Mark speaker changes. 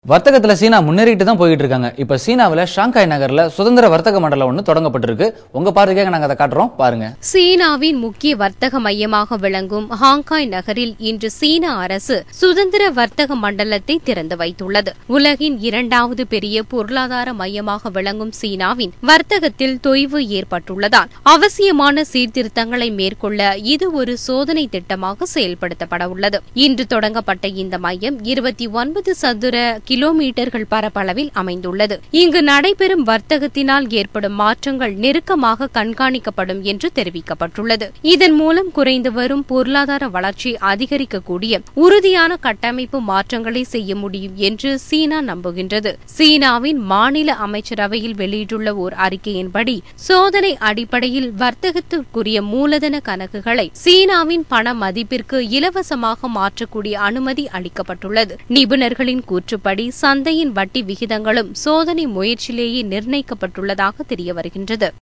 Speaker 1: வர்த்தகத்துல சீனா முன்னேறிட்டு தான் போயிட்டு இருக்காங்க இப்ப சீனாவில் ஷாங்காய் நகர்ல சுதந்திர வர்த்தக மண்டலம் ஒன்று தொடங்கப்பட்டிருக்கு உங்க பார்வைக்காக நாங்க அதை காட்டுறோம் பாருங்க
Speaker 2: சீனாவின் முக்கிய வர்த்தக மையமாக விளங்கும் ஹாங்காய் நகரில் இன்று சீன அரசு சுதந்திர வர்த்தக மண்டலத்தை திறந்து வைத்துள்ளது உலகின் இரண்டாவது பெரிய பொருளாதார மையமாக விளங்கும் சீனாவின் வர்த்தகத்தில் தொய்வு ஏற்பட்டுள்ளதால் அவசியமான சீர்திருத்தங்களை மேற்கொள்ள இது ஒரு சோதனை திட்டமாக செயல்படுத்தப்பட உள்ளது இன்று தொடங்கப்பட்ட இந்த மையம் இருபத்தி ஒன்பது சதுர கிலோமீட்டர்கள் பரப்பளவில் அமைந்துள்ளது இங்கு நடைபெறும் வர்த்தகத்தினால் ஏற்படும் மாற்றங்கள் நெருக்கமாக கண்காணிக்கப்படும் என்று தெரிவிக்கப்பட்டுள்ளது இதன் மூலம் குறைந்து வரும் பொருளாதார வளர்ச்சி அதிகரிக்கக்கூடிய உறுதியான கட்டமைப்பு மாற்றங்களை செய்ய முடியும் என்று சீனா நம்புகின்றது சீனாவின் மாநில அமைச்சரவையில் வெளியிட்டுள்ள ஓர் அறிக்கையின்படி சோதனை அடிப்படையில் வர்த்தகத்திற்குரிய மூலதன கணக்குகளை சீனாவின் பண மதிப்பிற்கு இலவசமாக மாற்றக்கூடிய அனுமதி அளிக்கப்பட்டுள்ளது நிபுணர்களின் கூற்றுப்படி சந்தையின் வட்டி விகிதங்களும் சோதனை முயற்சியிலேயே நிர்ணயிக்கப்பட்டுள்ளதாக தெரியவருகின்றது